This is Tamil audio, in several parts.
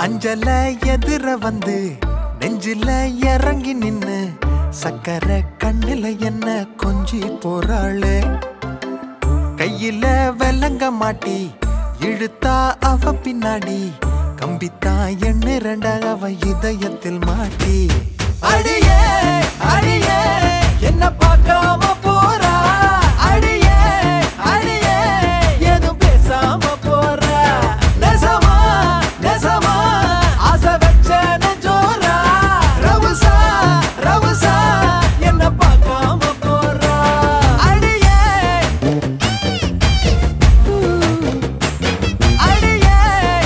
அஞ்சல எதிர வந்து நெஞ்சில இறங்கி நின்னு சக்கரை கண்ணுல என்ன கொஞ்சி போறாளே கையில வெள்ளங்க மாட்டி இழுத்தா அவ பின்னாடி கம்பித்தா எண்ணு ரெண்டா அவ இதயத்தில் மாட்டி அடியே அடியே என்ன பார்க்காம போறா அடியே அடியே எதுவும் பேசாம போறா நெசமா நெசமா ஆசை வச்ச நெஞ்சோரா ரவுசா ரவுசா என்ன பார்க்காம போறா அடியே அடியே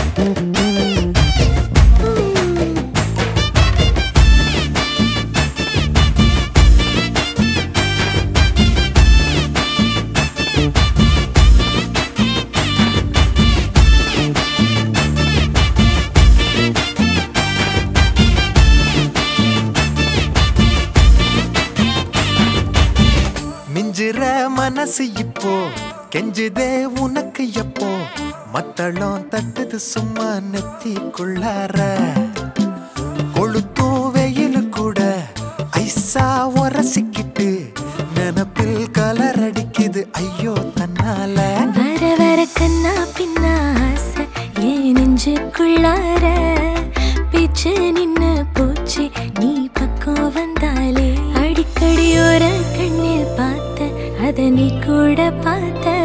மிஞ்சிற மனசு இப்போ கெஞ்சுதே உனக்கு எப்போ மத்தளம் தட்டுது சும்மா நெத்திக்குள்ளார கொளுத்தும் வெயில் கூட ஐசா உரசிக்கிட்டு நினப்பில் கலர் அடிக்குது ஐயோ தன்னால வர வர கண்ணா பின்னா ஆசை ஏன் நெஞ்சுக்குள்ளார பேச்சு நின்னு போச்சு நீ பக்கம் வந்தாலே அடிக்கடி ஒரு கண்ணில் பார்த்த அத நீ கூட பார்த்த